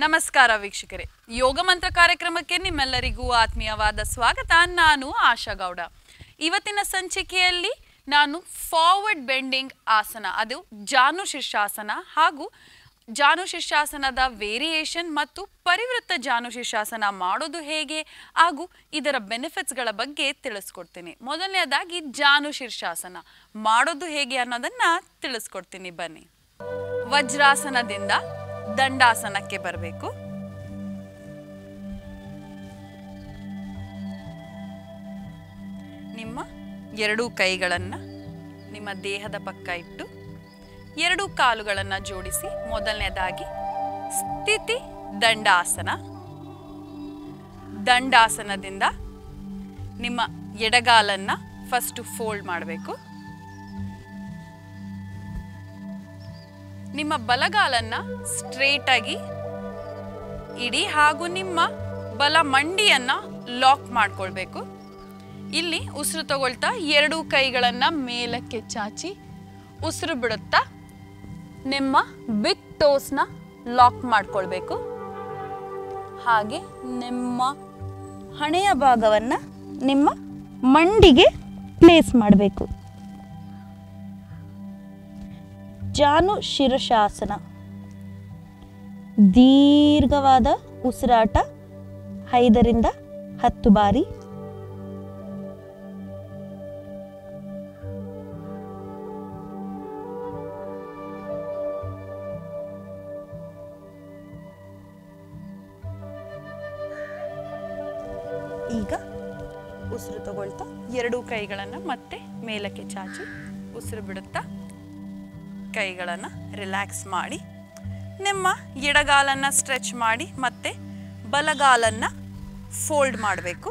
ನಮಸ್ಕಾರ ವೀಕ್ಷಕರೇ ಯೋಗ ಮಂತ್ರ ಕಾರ್ಯಕ್ರಮಕ್ಕೆ ನಿಮ್ಮೆಲ್ಲರಿಗೂ ಆತ್ಮೀಯವಾದ ಸ್ವಾಗತ ನಾನು ಆಶಾ ಗೌಡ ಇವತ್ತಿನ ಸಂಚಿಕೆಯಲ್ಲಿ ನಾನು ಫಾರ್ವರ್ಡ್ ಬೆಂಡಿಂಗ್ ಆಸನ ಅದು ಜಾನು ಶೀರ್ಷಾಸನ ಹಾಗೂ ಜಾನು ಶೀರ್ಷಾಸನದ ವೇರಿಯೇಷನ್ ಮತ್ತು ಪರಿವೃತ್ತ ಜಾನು ಶೀರ್ಷಾಸನ ಮಾಡೋದು ಹೇಗೆ ಹಾಗೂ ಇದರ ಬೆನಿಫಿಟ್ಸ್ಗಳ ಬಗ್ಗೆ ತಿಳಿಸ್ಕೊಡ್ತೀನಿ ಮೊದಲನೇದಾಗಿ ಜಾನು ಶೀರ್ಷಾಸನ ಮಾಡೋದು ಹೇಗೆ ಅನ್ನೋದನ್ನ ತಿಳಿಸ್ಕೊಡ್ತೀನಿ ಬನ್ನಿ ವಜ್ರಾಸನದಿಂದ ದಂಡಾಸನಕ್ಕೆ ಬರಬೇಕು ನಿಮ್ಮ ಎರಡೂ ಕೈಗಳನ್ನು ನಿಮ್ಮ ದೇಹದ ಪಕ್ಕ ಇಟ್ಟು ಎರಡೂ ಕಾಲುಗಳನ್ನು ಜೋಡಿಸಿ ಮೊದಲನೇದಾಗಿ ಸ್ಥಿತಿ ದಂಡಾಸನ ದಂಡಾಸನದಿಂದ ನಿಮ್ಮ ಎಡಗಾಲನ್ನು ಫಸ್ಟು ಫೋಲ್ಡ್ ಮಾಡಬೇಕು ನಿಮ್ಮ ಬಲಗಾಲನ್ನ ಸ್ಟ್ರೇಟ್ ಆಗಿ ಇಡಿ ಹಾಗೂ ನಿಮ್ಮ ಬಲ ಮಂಡಿಯನ್ನ ಲಾಕ್ ಮಾಡ್ಕೊಳ್ಬೇಕು ಇಲ್ಲಿ ಉಸಿರು ತಗೊಳ್ತಾ ಎರಡೂ ಕೈಗಳನ್ನ ಮೇಲಕ್ಕೆ ಚಾಚಿ ಉಸಿರು ಬಿಡುತ್ತಾ ನಿಮ್ಮ ಬಿಗ್ ಟೋಸ್ನ ಲಾಕ್ ಮಾಡ್ಕೊಳ್ಬೇಕು ಹಾಗೆ ನಿಮ್ಮ ಹಣೆಯ ಭಾಗವನ್ನು ನಿಮ್ಮ ಮಂಡಿಗೆ ಪ್ಲೇಸ್ ಮಾಡಬೇಕು ಜಾನು ಶಿರಶಾಸನ ದೀರ್ಘವಾದ ಉಸಿರಾಟ ಐದರಿಂದ ಹತ್ತು ಬಾರಿ ಈಗ ಉಸಿರು ತಗೊಳ್ತಾ ಎರಡೂ ಕೈಗಳನ್ನು ಮತ್ತೆ ಮೇಲಕ್ಕೆ ಚಾಚಿ ಉಸಿರು ಬಿಡುತ್ತಾ ಕೈಗಳನ್ನು ರಿಲ್ಯಾಕ್ಸ್ ಮಾಡಿ ನಿಮ್ಮ ಎಡಗಾಲನ್ನು ಸ್ಟ್ರೆಚ್ ಮಾಡಿ ಮತ್ತೆ ಬಲಗಾಲನ್ನು ಫೋಲ್ಡ್ ಮಾಡಬೇಕು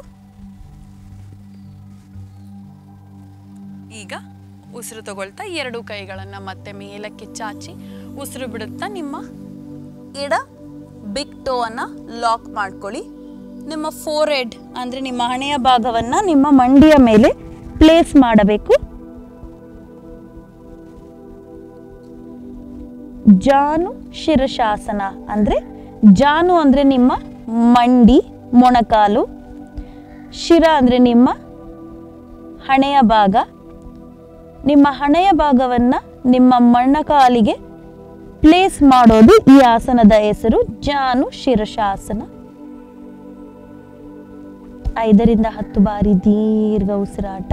ಈಗ ಉಸಿರು ತಗೊಳ್ತಾ ಎರಡು ಕೈಗಳನ್ನು ಮತ್ತೆ ಮೇಲಕ್ಕೆ ಚಾಚಿ ಉಸಿರು ಬಿಡುತ್ತಾ ನಿಮ್ಮ ಎಡ ಬಿಗ್ ಟೋವನ್ನು ಲಾಕ್ ಮಾಡ್ಕೊಳ್ಳಿ ನಿಮ್ಮ ಫೋರ್ ಹೆಡ್ ಅಂದರೆ ನಿಮ್ಮ ಹಣೆಯ ಭಾಗವನ್ನು ನಿಮ್ಮ ಮಂಡಿಯ ಮೇಲೆ ಪ್ಲೇಸ್ ಮಾಡಬೇಕು ಜಾನು ಶಿರಶಾಸನ ಅಂದರೆ ಜಾನು ಅಂದರೆ ನಿಮ್ಮ ಮಂಡಿ ಮೊಣಕಾಲು ಶಿರ ಅಂದರೆ ನಿಮ್ಮ ಹಣೆಯ ಭಾಗ ನಿಮ್ಮ ಹಣೆಯ ಭಾಗವನ್ನು ನಿಮ್ಮ ಮೊಣಕಾಲಿಗೆ ಪ್ಲೇಸ್ ಮಾಡೋದು ಈ ಆಸನದ ಹೆಸರು ಜಾನು ಶಿರಶಾಸನ ಐದರಿಂದ ಹತ್ತು ಬಾರಿ ದೀರ್ಘ ಉಸಿರಾಟ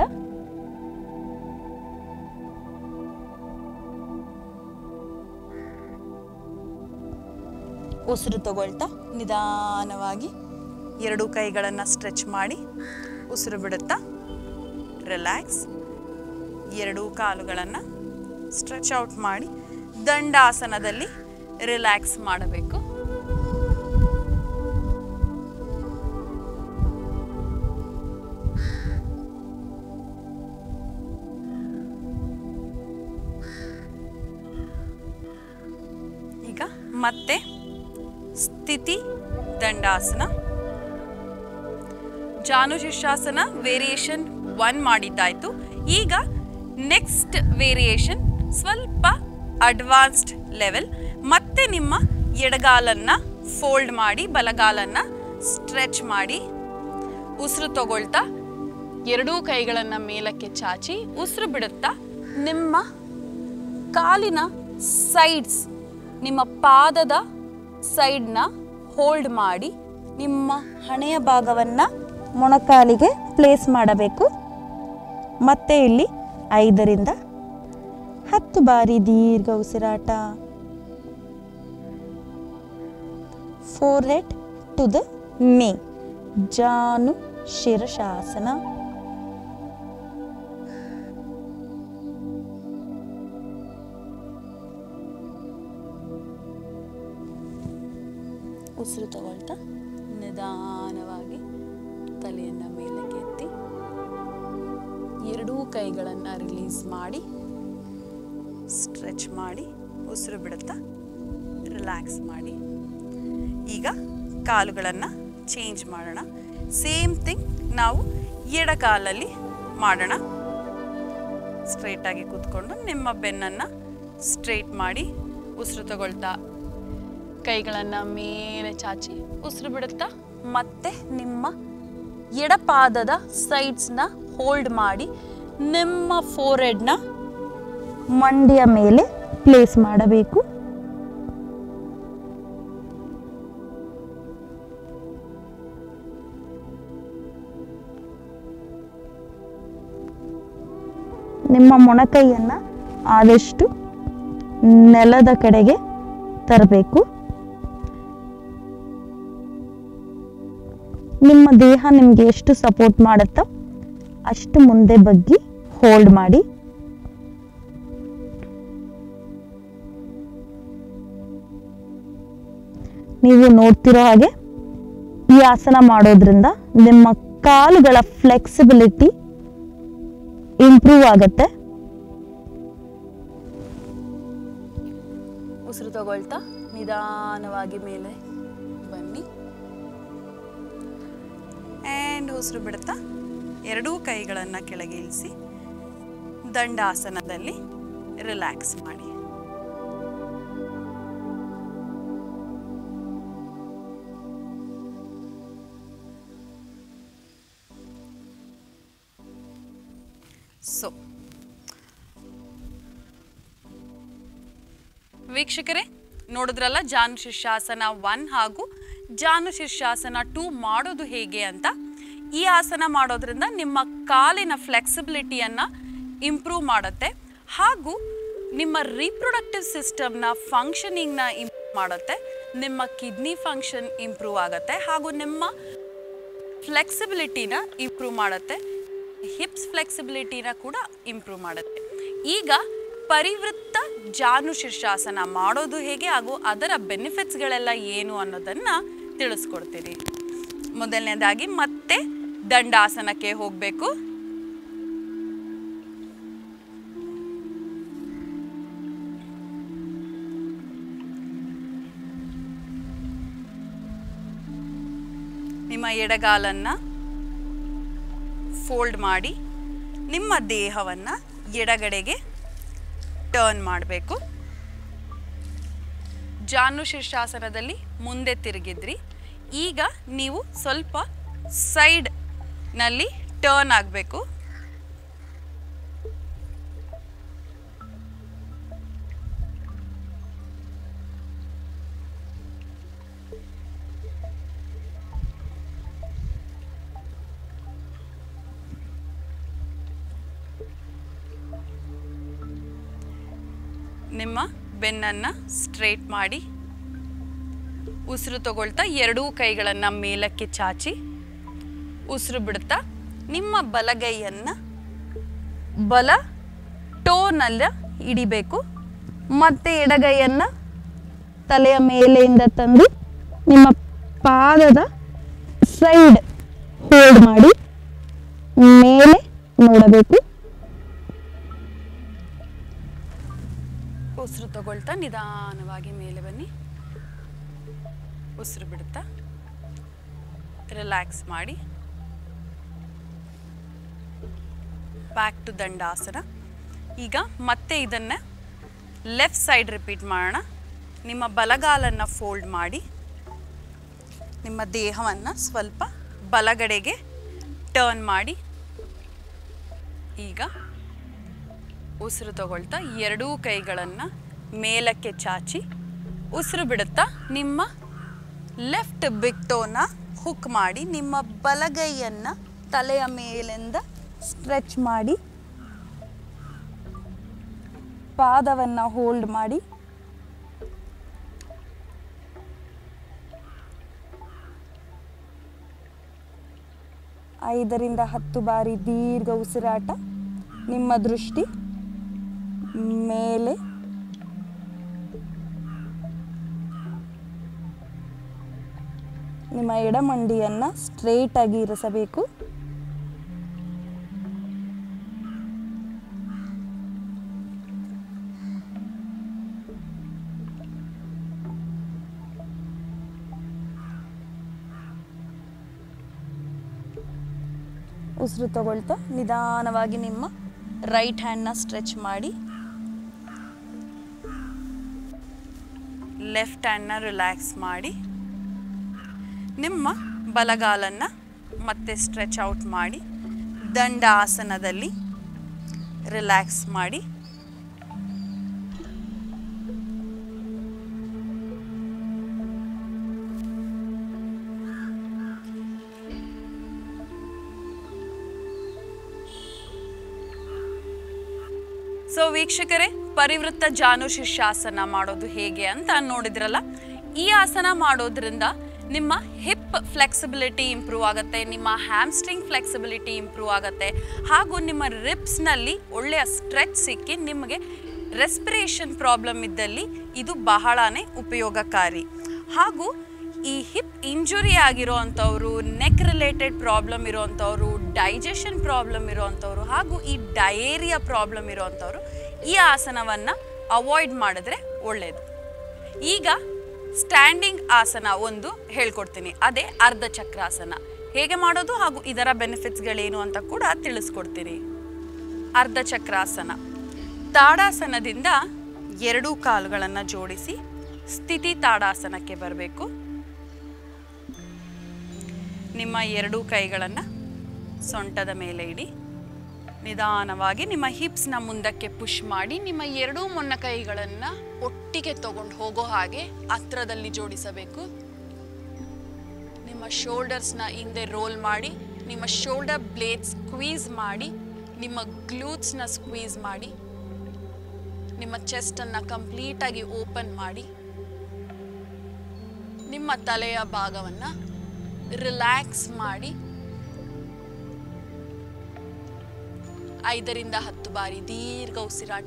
ಉಸಿರು ತಗೊಳ್ತಾ ನಿಧಾನವಾಗಿ ಎರಡೂ ಕೈಗಳನ್ನು ಸ್ಟ್ರೆಚ್ ಮಾಡಿ ಉಸಿರು ಬಿಡುತ್ತಾ ರಿಲ್ಯಾಕ್ಸ್ ಎರಡೂ ಕಾಲುಗಳನ್ನು ಸ್ಟ್ರೆಚ್ ಔಟ್ ಮಾಡಿ ದಂಡಾಸನದಲ್ಲಿ ರಿಲ್ಯಾಕ್ಸ್ ಮಾಡಬೇಕು ಈಗ ಮತ್ತೆ ಸ್ಥಿತಿ ದಂಡಾಸನ ಜಾನು ಶೀರ್ಷಾಸನ ವೇರಿಯೇಷನ್ ಒನ್ ಮಾಡಿದ್ದಾಯ್ತು ಈಗ ನೆಕ್ಸ್ಟ್ ವೇರಿಯೇಷನ್ ಸ್ವಲ್ಪ ಅಡ್ವಾನ್ಸ್ಡ್ ಲೆವೆಲ್ ಮತ್ತೆ ನಿಮ್ಮ ಎಡಗಾಲನ್ನ ಫೋಲ್ಡ್ ಮಾಡಿ ಬಲಗಾಲನ್ನ ಸ್ಟ್ರೆಚ್ ಮಾಡಿ ಉಸಿರು ತಗೊಳ್ತಾ ಎರಡೂ ಕೈಗಳನ್ನು ಮೇಲಕ್ಕೆ ಚಾಚಿ ಉಸಿರು ಬಿಡುತ್ತಾ ನಿಮ್ಮ ಕಾಲಿನ ಸೈಡ್ಸ್ ನಿಮ್ಮ ಪಾದದ ಸೈಡ್ನ ಹೋಲ್ಡ್ ಮಾಡಿ ನಿಮ್ಮ ಹಣೆಯ ಭಾಗವನ್ನು ಮೊಣಕಾಲಿಗೆ ಪ್ಲೇಸ್ ಮಾಡಬೇಕು ಮತ್ತೆ ಇಲ್ಲಿ ಐದರಿಂದ ಹತ್ತು ಬಾರಿ ದೀರ್ಘ ಉಸಿರಾಟ ಫೋರ್ ಹೆಡ್ ಟು ದ ಮೇ ಜಾನು ಶಿರಶಾಸನ ಉಸಿರು ತಗೊಳ್ತಾ ನಿಧಾನವಾಗಿ ತಲೆಯನ್ನು ಮೇಲಕ್ಕೆ ಎತ್ತಿ ಎರಡೂ ಕೈಗಳನ್ನು ರಿಲೀಸ್ ಮಾಡಿ ಸ್ಟ್ರೆಚ್ ಮಾಡಿ ಉಸಿರು ಬಿಡುತ್ತಾ ರಿಲ್ಯಾಕ್ಸ್ ಮಾಡಿ ಈಗ ಕಾಲುಗಳನ್ನು ಚೇಂಜ್ ಮಾಡೋಣ ಸೇಮ್ ಥಿಂಗ್ ನಾವು ಎಡಕಾಲಲ್ಲಿ ಮಾಡೋಣ ಸ್ಟ್ರೈಟಾಗಿ ಕೂತ್ಕೊಂಡು ನಿಮ್ಮ ಬೆನ್ನನ್ನು ಸ್ಟ್ರೈಟ್ ಮಾಡಿ ಉಸಿರು ತಗೊಳ್ತಾ ಕೈಗಳನ್ನು ಮೇಲೆ ಚಾಚಿ ಉಸಿರು ಬಿಡುತ್ತಾ ಮತ್ತೆ ನಿಮ್ಮ ಎಡಪಾದದ ಸೈಡ್ಸ್ನ ಹೋಲ್ಡ್ ಮಾಡಿ ನಿಮ್ಮ ಫೋರೆಡ್ನ ಮಂಡಿಯ ಮೇಲೆ ಪ್ಲೇಸ್ ಮಾಡಬೇಕು ನಿಮ್ಮ ಮೊಣಕೈಯನ್ನು ಆದಷ್ಟು ನೆಲದ ಕಡೆಗೆ ತರಬೇಕು ನಿಮ್ಮ ದೇಹ ನಿಮಗೆ ಎಷ್ಟು ಸಪೋರ್ಟ್ ಮಾಡುತ್ತೋ ಅಷ್ಟು ಮುಂದೆ ಬಗ್ಗಿ ಹೋಲ್ಡ್ ಮಾಡಿ ನೀವು ನೋಡ್ತಿರೋ ಹಾಗೆ ಈ ಆಸನ ಮಾಡೋದ್ರಿಂದ ನಿಮ್ಮ ಕಾಲುಗಳ ಫ್ಲೆಕ್ಸಿಬಿಲಿಟಿ ಇಂಪ್ರೂವ್ ಆಗುತ್ತೆ ಉಸಿರು ತಗೊಳ್ತಾ ನಿಧಾನವಾಗಿ ಮೇಲೆ ಬನ್ನಿ ಆ್ಯಂಡ್ ಉಸಿರು ಬಿಡುತ್ತಾ ಎರಡೂ ಕೈಗಳನ್ನು ಕೆಳಗೆ ಇಳಿಸಿ ದಂಡಾಸನದಲ್ಲಿ ರಿಲ್ಯಾಕ್ಸ್ ಮಾಡಿ ಸೊ ವೀಕ್ಷಕರೇ ನೋಡಿದ್ರಲ್ಲ ಜಾನು ಶೀರ್ಷಾಸನ ಒನ್ ಹಾಗೂ ಜಾನು ಶೀರ್ಷಾಸನ ಟೂ ಮಾಡೋದು ಹೇಗೆ ಅಂತ ಈ ಆಸನ ಮಾಡೋದ್ರಿಂದ ನಿಮ್ಮ ಕಾಲಿನ ಫ್ಲೆಕ್ಸಿಬಿಲಿಟಿಯನ್ನು ಇಂಪ್ರೂವ್ ಮಾಡುತ್ತೆ ಹಾಗೂ ನಿಮ್ಮ ರೀಪ್ರೊಡಕ್ಟಿವ್ ಸಿಸ್ಟಮ್ನ ಫಂಕ್ಷನಿಂಗ್ನ ಇಂಪ್ರೂವ್ ಮಾಡುತ್ತೆ ನಿಮ್ಮ ಕಿಡ್ನಿ ಫಂಕ್ಷನ್ ಇಂಪ್ರೂವ್ ಆಗುತ್ತೆ ಹಾಗೂ ನಿಮ್ಮ ಫ್ಲೆಕ್ಸಿಬಿಲಿಟಿನ ಇಂಪ್ರೂವ್ ಮಾಡುತ್ತೆ ಹಿಪ್ಸ್ ಫ್ಲೆಕ್ಸಿಬಿಲಿಟಿನ ಕೂಡ ಇಂಪ್ರೂವ್ ಮಾಡುತ್ತೆ ಈಗ ಪರಿವೃತ್ತ ಜಾನು ಶೀರ್ಷಾಸನ ಮಾಡೋದು ಹೇಗೆ ಹಾಗೂ ಅದರ ಬೆನಿಫಿಟ್ಸ್ಗಳೆಲ್ಲ ಏನು ಅನ್ನೋದನ್ನು ತಿಳಿಸ್ಕೊಡ್ತೀನಿ ಮೊದಲನೇದಾಗಿ ಮತ್ತೆ ದಂಡಾಸನಕ್ಕೆ ಹೋಗಬೇಕು ನಿಮ್ಮ ಎಡಗಾಲನ್ನು ಫೋಲ್ಡ್ ಮಾಡಿ ನಿಮ್ಮ ದೇಹವನ್ನು ಎಡಗಡೆಗೆ ಟರ್ನ್ ಮಾಡಬೇಕು ಜಾನು ಶೀರ್ಷಾಸನದಲ್ಲಿ ಮುಂದೆ ತಿರುಗಿದ್ರಿ ಈಗ ನೀವು ಸ್ವಲ್ಪ ಸೈಡ್ನಲ್ಲಿ ಟರ್ನ್ ಆಗಬೇಕು ನಿಮ್ಮ ಬೆನ್ನನ್ನು ಸ್ಟ್ರೇಟ್ ಮಾಡಿ ಉಸಿರು ತಗೊಳ್ತಾ ಎರಡೂ ಕೈಗಳನ್ನು ಮೇಲಕ್ಕೆ ಚಾಚಿ ಉಸಿರು ಬಿಡ್ತಾ ನಿಮ್ಮ ಬಲಗೈಯನ್ನು ಬಲ ಟೋನಲ್ಲ ಹಿಡಿಬೇಕು ಮತ್ತೆ ಎಡಗೈಯನ್ನು ತಲೆಯ ಮೇಲೆಯಿಂದ ತಂದು ನಿಮ್ಮ ಪಾದದ ಸೈಡ್ ಹೋಲ್ಡ್ ಮಾಡಿ ಮೇಲೆ ನೋಡಬೇಕು ಉಸಿರು ತಗೊಳ್ತಾ ನಿಧಾನವಾಗಿ ಮೇಲೆ ಬನ್ನಿ ಉಸಿರು ಬಿಡುತ್ತಾ ರಿಲ್ಯಾಕ್ಸ್ ಮಾಡಿ ಬ್ಯಾಕ್ ಟು ದಂಡಾಸನ ಈಗ ಮತ್ತೆ ಇದನ್ನು ಲೆಫ್ಟ್ ಸೈಡ್ ರಿಪೀಟ್ ಮಾಡೋಣ ನಿಮ್ಮ ಬಲಗಾಲನ್ನು ಫೋಲ್ಡ್ ಮಾಡಿ ನಿಮ್ಮ ದೇಹವನ್ನು ಸ್ವಲ್ಪ ಬಲಗಡೆಗೆ ಟರ್ನ್ ಮಾಡಿ ಈಗ ಉಸಿರು ತಗೊಳ್ತಾ ಎರಡೂ ಕೈಗಳನ್ನು ಮೇಲಕ್ಕೆ ಚಾಚಿ ಉಸಿರು ಬಿಡುತ್ತಾ ನಿಮ್ಮ ಲೆಫ್ಟ್ ಬಿಗ್ ಟೋನ ಹುಕ್ ಮಾಡಿ ನಿಮ್ಮ ಬಲಗೈಯನ್ನು ತಲೆಯ ಮೇಲಿಂದ ಸ್ಟ್ರೆಚ್ ಮಾಡಿ ಪಾದವನ್ನು ಹೋಲ್ಡ್ ಮಾಡಿ ಐದರಿಂದ ಹತ್ತು ಬಾರಿ ದೀರ್ಘ ಉಸಿರಾಟ ನಿಮ್ಮ ದೃಷ್ಟಿ ಮೇಲೆ ನಿಮ್ಮ ಎಡಮಂಡಿಯನ್ನು ಸ್ಟ್ರೇಟ್ ಆಗಿ ಇರಿಸಬೇಕು ಉಸಿರು ತಗೊಳ್ತಾ ನಿಧಾನವಾಗಿ ನಿಮ್ಮ ರೈಟ್ ಹ್ಯಾಂಡ್ನ ಸ್ಟ್ರೆಚ್ ಮಾಡಿ ಲೆಫ್ಟ್ ಹ್ಯಾಂಡ್ನ ರಿಲ್ಯಾಕ್ಸ್ ಮಾಡಿ ನಿಮ್ಮ ಬಲಗಾಲನ್ನು ಮತ್ತೆ ಸ್ಟ್ರೆಚ್ ಔಟ್ ಮಾಡಿ ದಂಡ ಆಸನದಲ್ಲಿ ರಿಲ್ಯಾಕ್ಸ್ ಮಾಡಿ ಸೊ ವೀಕ್ಷಕರೇ ಪರಿವೃತ್ತ ಜಾನು ಶೀರ್ಷಾಸನ ಮಾಡೋದು ಹೇಗೆ ಅಂತ ನೋಡಿದ್ರಲ್ಲ ಈ ಆಸನ ಮಾಡೋದ್ರಿಂದ ನಿಮ್ಮ ಹಿಪ್ ಫ್ಲೆಕ್ಸಿಬಿಲಿಟಿ ಇಂಪ್ರೂವ್ ಆಗುತ್ತೆ ನಿಮ್ಮ ಹ್ಯಾಮ್ಸ್ಟ್ರಿಂಗ್ ಫ್ಲೆಕ್ಸಿಬಿಲಿಟಿ ಇಂಪ್ರೂವ್ ಆಗುತ್ತೆ ಹಾಗೂ ನಿಮ್ಮ ರಿಪ್ಸ್ನಲ್ಲಿ ಒಳ್ಳೆಯ ಸ್ಟ್ರೆಚ್ ಸಿಕ್ಕಿ ನಿಮಗೆ ರೆಸ್ಪಿರೇಷನ್ ಪ್ರಾಬ್ಲಮ್ ಇದ್ದಲ್ಲಿ ಇದು ಬಹಳನೇ ಉಪಯೋಗಕಾರಿ ಹಾಗೂ ಈ ಹಿಪ್ ಇಂಜುರಿ ಆಗಿರೋ ಅಂಥವ್ರು ನೆಕ್ ರಿಲೇಟೆಡ್ ಪ್ರಾಬ್ಲಮ್ ಇರೋವಂಥವ್ರು ಡೈಜೆಷನ್ ಪ್ರಾಬ್ಲಮ್ ಇರೋವಂಥವ್ರು ಹಾಗೂ ಈ ಡಯೇರಿಯಾ ಪ್ರಾಬ್ಲಮ್ ಇರೋವಂಥವ್ರು ಈ ಆಸನವನ್ನು ಅವಾಯ್ಡ್ ಮಾಡಿದ್ರೆ ಒಳ್ಳೆಯದು ಈಗ ಸ್ಟ್ಯಾಂಡಿಂಗ್ ಆಸನ ಒಂದು ಹೇಳ್ಕೊಡ್ತೀನಿ ಅದೇ ಅರ್ಧ ಚಕ್ರಾಸನ ಹೇಗೆ ಮಾಡೋದು ಹಾಗೂ ಇದರ ಬೆನಿಫಿಟ್ಸ್ಗಳೇನು ಅಂತ ಕೂಡ ತಿಳಿಸ್ಕೊಡ್ತೀನಿ ಅರ್ಧ ಚಕ್ರಾಸನ ತಾಡಾಸನದಿಂದ ಎರಡೂ ಕಾಲುಗಳನ್ನು ಜೋಡಿಸಿ ಸ್ಥಿತಿ ತಾಡಾಸನಕ್ಕೆ ಬರಬೇಕು ನಿಮ್ಮ ಎರಡೂ ಕೈಗಳನ್ನು ಸೊಂಟದ ಮೇಲೆ ಇಡಿ ನಿಧಾನವಾಗಿ ನಿಮ್ಮ ಹಿಪ್ಸ್ನ ಮುಂದಕ್ಕೆ ಪುಷ್ ಮಾಡಿ ನಿಮ್ಮ ಎರಡೂ ಮೊನ್ನ ಕೈಗಳನ್ನು ಒಟ್ಟಿಗೆ ತಗೊಂಡು ಹೋಗೋ ಹಾಗೆ ಹತ್ರದಲ್ಲಿ ಜೋಡಿಸಬೇಕು ನಿಮ್ಮ ಶೋಲ್ಡರ್ಸ್ನ ಹಿಂದೆ ರೋಲ್ ಮಾಡಿ ನಿಮ್ಮ ಶೋಲ್ಡರ್ ಬ್ಲೇಡ್ ಸ್ಕ್ವೀಸ್ ಮಾಡಿ ನಿಮ್ಮ ಗ್ಲೂತ್ಸ್ನ ಸ್ಕ್ವೀಸ್ ಮಾಡಿ ನಿಮ್ಮ ಚೆಸ್ಟನ್ನು ಕಂಪ್ಲೀಟಾಗಿ ಓಪನ್ ಮಾಡಿ ನಿಮ್ಮ ತಲೆಯ ಭಾಗವನ್ನು ರಿಲ್ಯಾಕ್ಸ್ ಮಾಡಿ ಐದರಿಂದ ಹತ್ತು ಬಾರಿ ದೀರ್ಘ ಉಸಿರಾಟ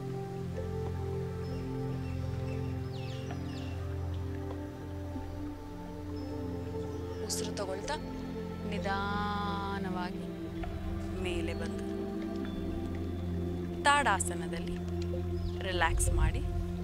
ಉಸಿರು ತಗೊಳ್ತಾ ನಿಧಾನವಾಗಿ ಮೇಲೆ ಬಂದು ತಾಡಾಸನದಲ್ಲಿ ರಿಲ್ಯಾಕ್ಸ್ ಮಾಡಿ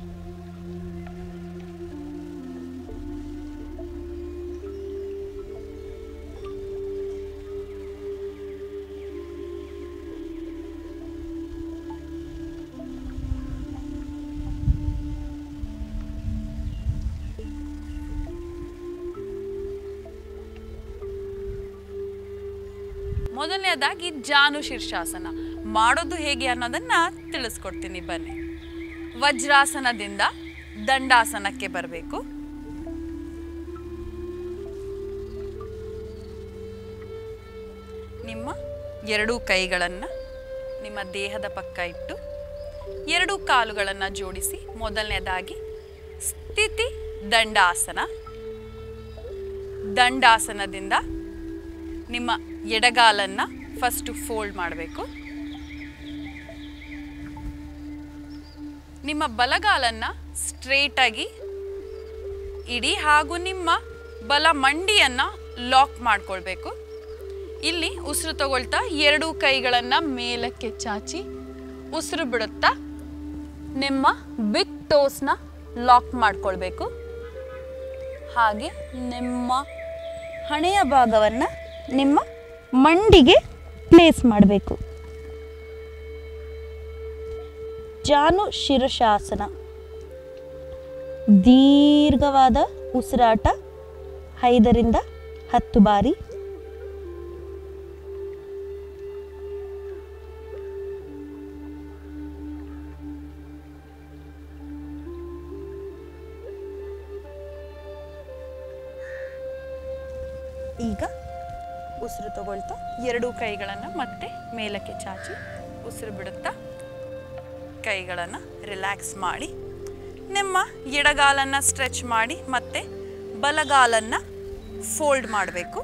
ಮೊದಲನೇದಾಗಿ ಜಾನು ಶೀರ್ಷಾಸನ ಮಾಡೋದು ಹೇಗೆ ಅನ್ನೋದನ್ನ ತಿಳಿಸ್ಕೊಡ್ತೀನಿ ಬನ್ನಿ ವಜ್ರಾಸನದಿಂದ ದಂಡಾಸನಕ್ಕೆ ಬರಬೇಕು ನಿಮ್ಮ ಎರಡೂ ಕೈಗಳನ್ನು ನಿಮ್ಮ ದೇಹದ ಪಕ್ಕ ಇಟ್ಟು ಎರಡೂ ಕಾಲುಗಳನ್ನು ಜೋಡಿಸಿ ಮೊದಲನೇದಾಗಿ ಸ್ಥಿತಿ ದಂಡಾಸನ ದಂಡಾಸನದಿಂದ ನಿಮ್ಮ ಎಡಗಾಲನ್ನು ಫಸ್ಟು ಫೋಲ್ಡ್ ಮಾಡಬೇಕು ನಿಮ್ಮ ಬಲಗಾಲನ್ನು ಸ್ಟ್ರೇಟಾಗಿ ಇಡಿ ಹಾಗೂ ನಿಮ್ಮ ಬಲ ಮಂಡಿಯನ್ನು ಲಾಕ್ ಮಾಡ್ಕೊಳ್ಬೇಕು ಇಲ್ಲಿ ಉಸಿರು ತಗೊಳ್ತಾ ಎರಡೂ ಕೈಗಳನ್ನು ಮೇಲಕ್ಕೆ ಚಾಚಿ ಉಸಿರು ಬಿಡುತ್ತಾ ನಿಮ್ಮ ಬಿಗ್ ಟೋಸ್ನ ಲಾಕ್ ಮಾಡ್ಕೊಳ್ಬೇಕು ಹಾಗೆ ನಿಮ್ಮ ಹಣೆಯ ಭಾಗವನ್ನು ನಿಮ್ಮ ಮಂಡಿಗೆ ಪ್ಲೇಸ್ ಮಾಡಬೇಕು ಜಾನು ಶಿರಶಾಸನ ದೀರ್ಘವಾದ ಉಸಿರಾಟ ಐದರಿಂದ ಹತ್ತು ಬಾರಿ ಈಗ ಉಸಿರು ತಗೊಳ್ತಾ ಎರಡೂ ಕೈಗಳನ್ನು ಮತ್ತೆ ಮೇಲಕ್ಕೆ ಚಾಚಿ ಉಸಿರು ಬಿಡುತ್ತಾ ಕೈಗಳನ್ನು ರಿಲ್ಯಾಕ್ಸ್ ಮಾಡಿ ನಿಮ್ಮ ಎಡಗಾಲನ್ನು ಸ್ಟ್ರೆಚ್ ಮಾಡಿ ಮತ್ತೆ ಬಲಗಾಲನ್ನು ಫೋಲ್ಡ್ ಮಾಡಬೇಕು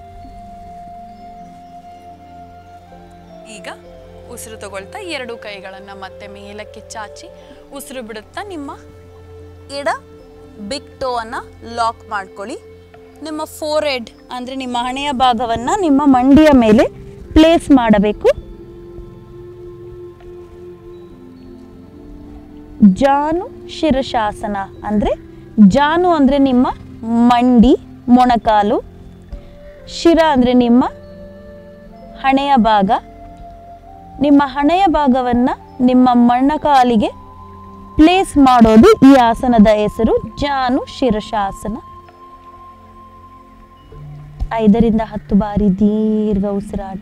ಈಗ ಉಸಿರು ತಗೊಳ್ತಾ ಎರಡೂ ಕೈಗಳನ್ನು ಮತ್ತೆ ಮೇಲಕ್ಕೆ ಚಾಚಿ ಉಸಿರು ಬಿಡುತ್ತಾ ನಿಮ್ಮ ಎಡ ಬಿಗ್ ಟೋವನ್ನು ಲಾಕ್ ಮಾಡ್ಕೊಳ್ಳಿ ನಿಮ್ಮ ಫೋರ್ ಹೆಡ್ ಅಂದರೆ ನಿಮ್ಮ ಹಣೆಯ ಭಾಗವನ್ನು ನಿಮ್ಮ ಮಂಡಿಯ ಮೇಲೆ ಪ್ಲೇಸ್ ಮಾಡಬೇಕು ಜಾನು ಶಿರಶಾಸನ ಅಂದರೆ ಜಾನು ಅಂದರೆ ನಿಮ್ಮ ಮಂಡಿ ಮೊಣಕಾಲು ಶಿರ ಅಂದರೆ ನಿಮ್ಮ ಹಣೆಯ ಭಾಗ ನಿಮ್ಮ ಹಣೆಯ ಭಾಗವನ್ನು ನಿಮ್ಮ ಮೊಣಕಾಲಿಗೆ ಪ್ಲೇಸ್ ಮಾಡೋದು ಈ ಆಸನದ ಹೆಸರು ಜಾನು ಶಿರಶಾಸನ ಐದರಿಂದ ಹತ್ತು ಬಾರಿ ದೀರ್ಘ ಉಸಿರಾಟ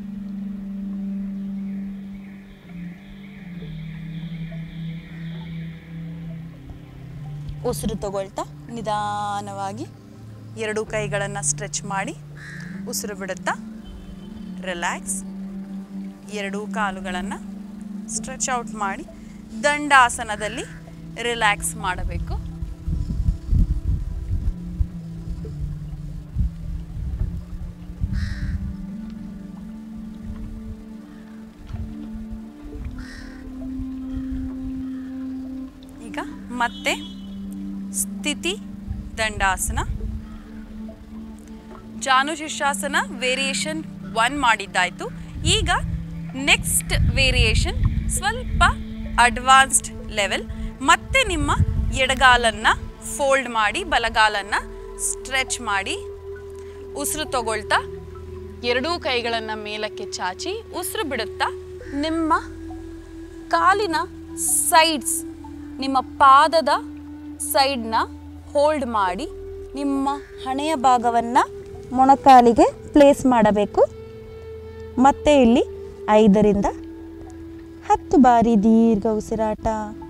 ಉಸಿರು ತಗೊಳ್ತಾ ನಿಧಾನವಾಗಿ ಎರಡು ಕೈಗಳನ್ನು ಸ್ಟ್ರೆಚ್ ಮಾಡಿ ಉಸಿರು ಬಿಡುತ್ತಾ ರಿಲ್ಯಾಕ್ಸ್ ಎರಡೂ ಕಾಲುಗಳನ್ನು ಸ್ಟ್ರೆಚ್ ಔಟ್ ಮಾಡಿ ದಂಡಾಸನದಲ್ಲಿ ರಿಲ್ಯಾಕ್ಸ್ ಮಾಡಬೇಕು ಈಗ ಮತ್ತೆ ಸ್ಥಿತಿ ದಂಡಾಸನ ಜಾನು ಶಿರ್ಷಾಸನ ವೇರಿಯೇಷನ್ ಒನ್ ಮಾಡಿದ್ದಾಯ್ತು ಈಗ ನೆಕ್ಸ್ಟ್ ವೇರಿಯೇಷನ್ ಸ್ವಲ್ಪ ಅಡ್ವಾನ್ಸ್ಡ್ ಲೆವೆಲ್ ಮತ್ತೆ ನಿಮ್ಮ ಎಡಗಾಲನ್ನು ಫೋಲ್ಡ್ ಮಾಡಿ ಬಲಗಾಲನ್ನು ಸ್ಟ್ರೆಚ್ ಮಾಡಿ ಉಸಿರು ತಗೊಳ್ತಾ ಎರಡೂ ಕೈಗಳನ್ನು ಮೇಲಕ್ಕೆ ಚಾಚಿ ಉಸಿರು ಬಿಡುತ್ತಾ ನಿಮ್ಮ ಕಾಲಿನ ಸೈಡ್ಸ್ ನಿಮ್ಮ ಪಾದದ ಸೈಡ್ನ ಹೋಲ್ಡ್ ಮಾಡಿ ನಿಮ್ಮ ಹಣೆಯ ಭಾಗವನ್ನು ಮೊಣಕಾಲಿಗೆ ಪ್ಲೇಸ್ ಮಾಡಬೇಕು ಮತ್ತೆ ಇಲ್ಲಿ ಐದರಿಂದ ಹತ್ತು ಬಾರಿ ದೀರ್ಘ ಉಸಿರಾಟ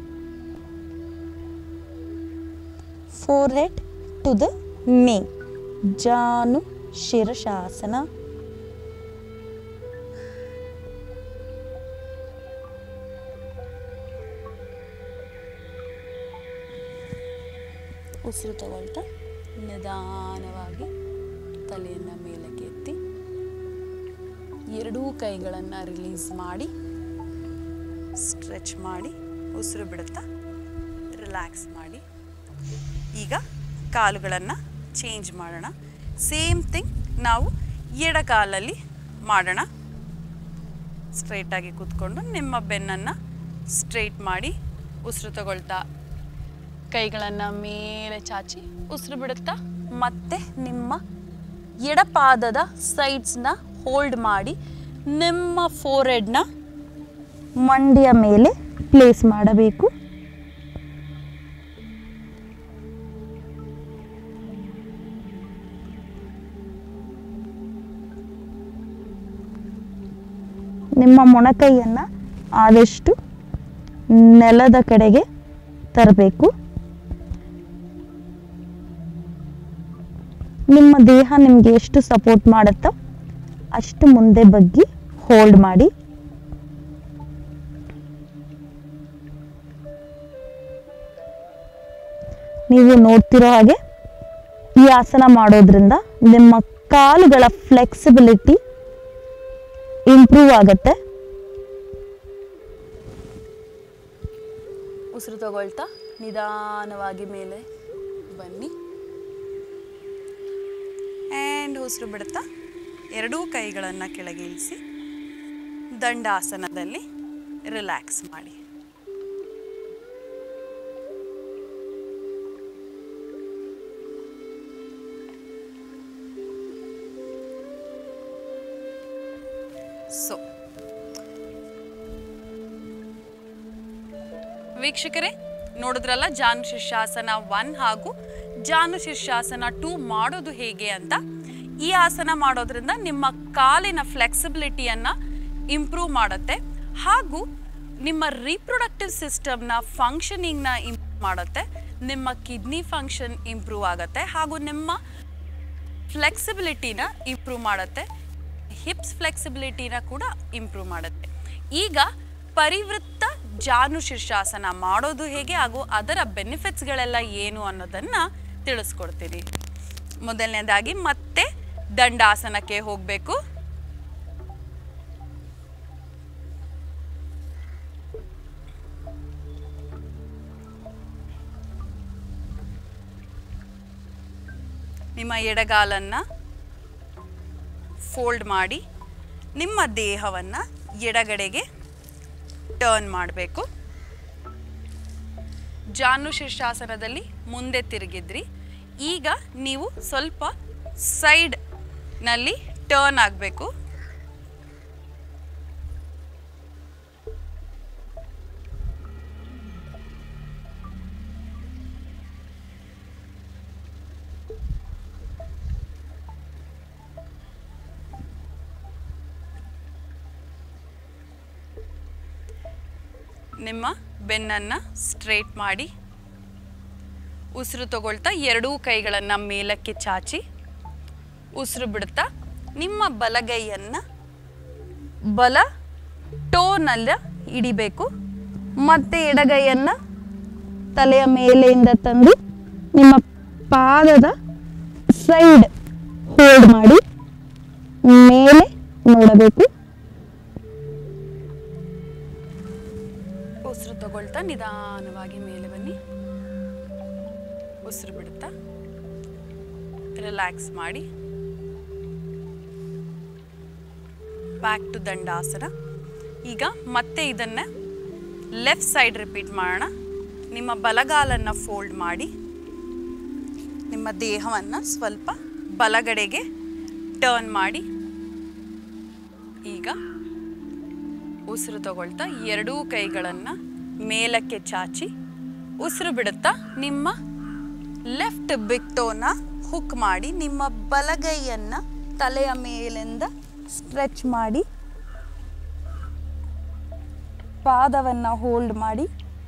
ಫೋರ್ ಹೆಡ್ ಟು ದ ಮೇ ಜಾನು ಶಿರಶಾಸನ ಉಸಿರು ತಗೊಳ್ತಾ ನಿಧಾನವಾಗಿ ತಲೆಯನ್ನು ಮೇಲಕ್ಕೆ ಎತ್ತಿ ಎರಡೂ ಕೈಗಳನ್ನು ರಿಲೀಸ್ ಮಾಡಿ ಸ್ಟ್ರೆಚ್ ಮಾಡಿ ಉಸಿರು ಬಿಡುತ್ತಾ ರಿಲ್ಯಾಕ್ಸ್ ಮಾಡಿ ಈಗ ಕಾಲುಗಳನ್ನು ಚೇಂಜ್ ಮಾಡೋಣ ಸೇಮ್ ಥಿಂಗ್ ನಾವು ಎಡಕಾಲಲ್ಲಿ ಮಾಡೋಣ ಸ್ಟ್ರೈಟಾಗಿ ಕೂತ್ಕೊಂಡು ನಿಮ್ಮ ಬೆನ್ನನ್ನು ಸ್ಟ್ರೈಟ್ ಮಾಡಿ ಉಸಿರು ತಗೊಳ್ತಾ ಕೈಗಳನ್ನು ಮೇಲೆ ಚಾಚಿ ಉಸಿರು ಬಿಡುತ್ತಾ ಮತ್ತೆ ನಿಮ್ಮ ಎಡಪಾದದ ಸೈಡ್ಸ್ನ ಹೋಲ್ಡ್ ಮಾಡಿ ನಿಮ್ಮ ಫೋರೆಡ್ನ ಮಂಡಿಯ ಮೇಲೆ ಪ್ಲೇಸ್ ಮಾಡಬೇಕು ನಿಮ್ಮ ಮೊಣಕೈಯನ್ನು ಆದಷ್ಟು ನೆಲದ ಕಡೆಗೆ ತರಬೇಕು ನಿಮ್ಮ ದೇಹ ನಿಮಗೆ ಎಷ್ಟು ಸಪೋರ್ಟ್ ಮಾಡುತ್ತೋ ಅಷ್ಟು ಮುಂದೆ ಬಗ್ಗಿ ಹೋಲ್ಡ್ ಮಾಡಿ ನೀವು ನೋಡ್ತಿರೋ ಹಾಗೆ ಈ ಆಸನ ಮಾಡೋದ್ರಿಂದ ನಿಮ್ಮ ಕಾಲುಗಳ ಫ್ಲೆಕ್ಸಿಬಿಲಿಟಿ ಇಂಪ್ರೂವ್ ಆಗುತ್ತೆ ಉಸಿರು ತಗೊಳ್ತಾ ನಿಧಾನವಾಗಿ ಮೇಲೆ ಬನ್ನಿ ಆ್ಯಂಡ್ ಉಸಿರು ಬಿಡುತ್ತಾ ಎರಡೂ ಕೈಗಳನ್ನು ಕೆಳಗೆ ಇಳಿಸಿ ದಂಡಾಸನದಲ್ಲಿ ರಿಲ್ಯಾಕ್ಸ್ ಮಾಡಿ ಸೊ ವೀಕ್ಷಕರೇ ನೋಡಿದ್ರಲ್ಲ ಜಾನು ಶೀರ್ಷಾಸನ ಒನ್ ಹಾಗೂ ಜಾನು ಶೀರ್ಷಾಸನ ಟೂ ಮಾಡೋದು ಹೇಗೆ ಅಂತ ಈ ಆಸನ ಮಾಡೋದ್ರಿಂದ ನಿಮ್ಮ ಕಾಲಿನ ಫ್ಲೆಕ್ಸಿಬಿಲಿಟಿಯನ್ನು ಇಂಪ್ರೂವ್ ಮಾಡುತ್ತೆ ಹಾಗೂ ನಿಮ್ಮ ರೀಪ್ರೊಡಕ್ಟಿವ್ ಸಿಸ್ಟಮ್ನ ಫಂಕ್ಷನಿಂಗ್ನ ಇಂಪ್ರೂವ್ ಮಾಡುತ್ತೆ ನಿಮ್ಮ ಕಿಡ್ನಿ ಫಂಕ್ಷನ್ ಇಂಪ್ರೂವ್ ಆಗುತ್ತೆ ಹಾಗೂ ನಿಮ್ಮ ಫ್ಲೆಕ್ಸಿಬಿಲಿಟಿನ ಇಂಪ್ರೂವ್ ಮಾಡುತ್ತೆ ಹಿಪ್ಸ್ ಫ್ಲೆಕ್ಸಿಬಿಲಿಟಿನ ಕೂಡ ಇಂಪ್ರೂವ್ ಮಾಡುತ್ತೆ ಈಗ ಪರಿವೃತ್ತ ಜಾನು ಶೀರ್ಷಾಸನ ಮಾಡೋದು ಹೇಗೆ ಹಾಗೂ ಅದರ ಬೆನಿಫಿಟ್ಸ್ಗಳೆಲ್ಲ ಏನು ಅನ್ನೋದನ್ನು ತಿಳಿಸ್ಕೊಡ್ತೀನಿ ಮೊದಲನೇದಾಗಿ ಮತ್ತೆ ದಂಡಾಸನಕ್ಕೆ ಹೋಗಬೇಕು ನಿಮ್ಮ ಎಡಗಾಲನ್ನು ಫೋಲ್ಡ್ ಮಾಡಿ ನಿಮ್ಮ ದೇಹವನ್ನು ಎಡಗಡೆಗೆ ಟರ್ನ್ ಮಾಡಬೇಕು ಜಾನು ಶೀರ್ಷಾಸನದಲ್ಲಿ ಮುಂದೆ ತಿರುಗಿದ್ರಿ ಈಗ ನೀವು ಸ್ವಲ್ಪ ಸೈಡ್ನಲ್ಲಿ ಟರ್ನ್ ಆಗಬೇಕು ನಿಮ್ಮ ಬೆನ್ನನ್ನು ಸ್ಟ್ರೇಟ್ ಮಾಡಿ ಉಸಿರು ತಗೊಳ್ತಾ ಎರಡೂ ಕೈಗಳನ್ನು ಮೇಲಕ್ಕೆ ಚಾಚಿ ಉಸಿರು ಬಿಡ್ತಾ ನಿಮ್ಮ ಬಲಗೈಯನ್ನು ಬಲ ಟೋನಲ್ಲ ಹಿಡಿಬೇಕು ಮತ್ತೆ ಎಡಗೈಯನ್ನು ತಲೆಯ ಮೇಲೆಯಿಂದ ತಂದು ನಿಮ್ಮ ಪಾದದ ಸೈಡ್ ಹೋಲ್ಡ್ ಮಾಡಿ ಮೇಲೆ ನೋಡಬೇಕು ಉಸಿರು ತಗೊಳ್ತಾ ನಿಧಾನವಾಗಿ ಮೇಲೆ ಬನ್ನಿ ಉಸಿರು ಬಿಡುತ್ತಾ ರಿಲ್ಯಾಕ್ಸ್ ಮಾಡಿ ಬ್ಯಾಕ್ ಟು ದಂಡಾಸನ ಈಗ ಮತ್ತೆ ಇದನ್ನು ಲೆಫ್ಟ್ ಸೈಡ್ ರಿಪೀಟ್ ಮಾಡೋಣ ನಿಮ್ಮ ಬಲಗಾಲನ್ನು ಫೋಲ್ಡ್ ಮಾಡಿ ನಿಮ್ಮ ದೇಹವನ್ನು ಸ್ವಲ್ಪ ಬಲಗಡೆಗೆ ಟರ್ನ್ ಮಾಡಿ ಈಗ ಉಸಿರು ತಗೊಳ್ತಾ ಎರಡೂ ಕೈಗಳನ್ನು ಮೇಲಕ್ಕೆ ಚಾಚಿ ಉಸಿರು ಬಿಡುತ್ತಾ ನಿಮ್ಮ ಲೆಫ್ಟ್ ಬಿಟ್ಟೋನ ಹುಕ್ ಮಾಡಿ ನಿಮ್ಮ ಬಲಗೈಯನ್ನು ತಲೆಯ ಮೇಲಿಂದ ಸ್ಟ್ರೆಚ್ ಮಾಡಿ ಪಾದವನ್ನು ಹೋಲ್ಡ್ ಮಾಡಿ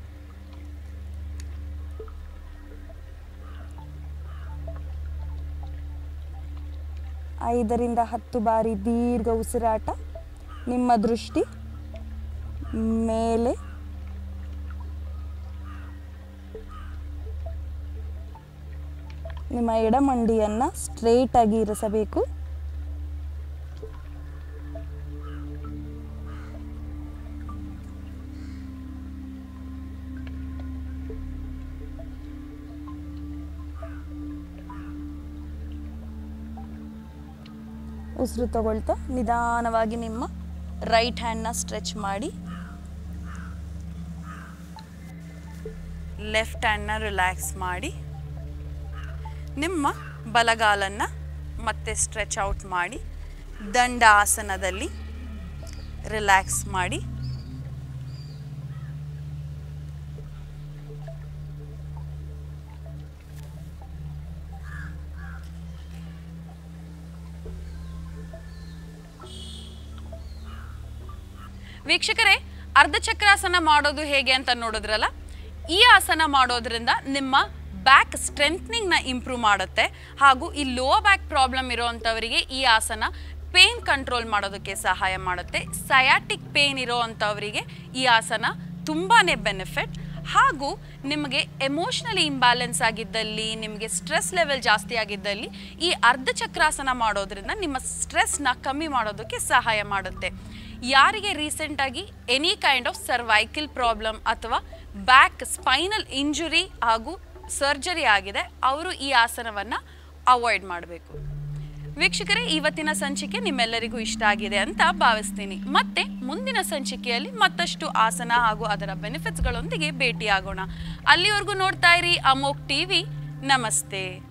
ಐದರಿಂದ ಹತ್ತು ಬಾರಿ ದೀರ್ಘ ಉಸಿರಾಟ ನಿಮ್ಮ ದೃಷ್ಟಿ ಮೇಲೆ ನಿಮ್ಮ ಎಡಮಂಡಿಯನ್ನು ಸ್ಟ್ರೇಟ್ ಆಗಿ ಇರಿಸಬೇಕು ಉಸಿರು ತಗೊಳ್ತಾ ನಿಧಾನವಾಗಿ ನಿಮ್ಮ ರೈಟ್ ಹ್ಯಾಂಡ್ನ ಸ್ಟ್ರೆಚ್ ಮಾಡಿ ಲೆಫ್ಟ್ ಹ್ಯಾಂಡ್ನ ರಿಲ್ಯಾಕ್ಸ್ ಮಾಡಿ ನಿಮ್ಮ ಬಲಗಾಲನ್ನು ಮತ್ತೆ ಸ್ಟ್ರೆಚ್ ಔಟ್ ಮಾಡಿ ದಂಡ ಆಸನದಲ್ಲಿ ರಿಲ್ಯಾಕ್ಸ್ ಮಾಡಿ ವೀಕ್ಷಕರೇ ಅರ್ಧಚಕ್ರಾಸನ ಮಾಡೋದು ಹೇಗೆ ಅಂತ ನೋಡಿದ್ರಲ್ಲ ಈ ಆಸನ ಮಾಡೋದ್ರಿಂದ ನಿಮ್ಮ ಬ್ಯಾಕ್ ಸ್ಟ್ರೆಂತ್ನಿಂಗ್ನ ಇಂಪ್ರೂವ್ ಮಾಡುತ್ತೆ ಹಾಗೂ ಈ ಲೋ ಬ್ಯಾಕ್ ಪ್ರಾಬ್ಲಮ್ ಇರೋವಂಥವರಿಗೆ ಈ ಆಸನ ಪೇನ್ ಕಂಟ್ರೋಲ್ ಮಾಡೋದಕ್ಕೆ ಸಹಾಯ ಮಾಡುತ್ತೆ ಸಯಾಟಿಕ್ ಪೇನ್ ಇರೋ ಅಂಥವರಿಗೆ ಈ ಆಸನ ತುಂಬಾ ಬೆನಿಫಿಟ್ ಹಾಗೂ ನಿಮಗೆ ಎಮೋಷ್ನಲಿ ಇಂಬ್ಯಾಲೆನ್ಸ್ ಆಗಿದ್ದಲ್ಲಿ ನಿಮಗೆ ಸ್ಟ್ರೆಸ್ ಲೆವೆಲ್ ಜಾಸ್ತಿ ಆಗಿದ್ದಲ್ಲಿ ಈ ಅರ್ಧಚಕ್ರಾಸನ ಮಾಡೋದ್ರಿಂದ ನಿಮ್ಮ ಸ್ಟ್ರೆಸ್ನ ಕಮ್ಮಿ ಮಾಡೋದಕ್ಕೆ ಸಹಾಯ ಮಾಡುತ್ತೆ ಯಾರಿಗೆ ರೀಸೆಂಟಾಗಿ any kind of cervical problem ಅಥವಾ ಬ್ಯಾಕ್ ಸ್ಪೈನಲ್ ಇಂಜುರಿ ಹಾಗೂ ಸರ್ಜರಿ ಆಗಿದೆ ಅವರು ಈ ಆಸನವನ್ನು ಅವಾಯ್ಡ್ ಮಾಡಬೇಕು ವೀಕ್ಷಕರೇ ಇವತ್ತಿನ ಸಂಚಿಕೆ ನಿಮ್ಮೆಲ್ಲರಿಗೂ ಇಷ್ಟ ಆಗಿದೆ ಅಂತ ಭಾವಿಸ್ತೀನಿ ಮತ್ತೆ ಮುಂದಿನ ಸಂಚಿಕೆಯಲ್ಲಿ ಮತ್ತಷ್ಟು ಆಸನ ಹಾಗೂ ಅದರ ಬೆನಿಫಿಟ್ಸ್ಗಳೊಂದಿಗೆ ಭೇಟಿಯಾಗೋಣ ಅಲ್ಲಿವರೆಗೂ ನೋಡ್ತಾ ಇರಿ ಅಮೋಕ್ ಟಿವಿ ನಮಸ್ತೆ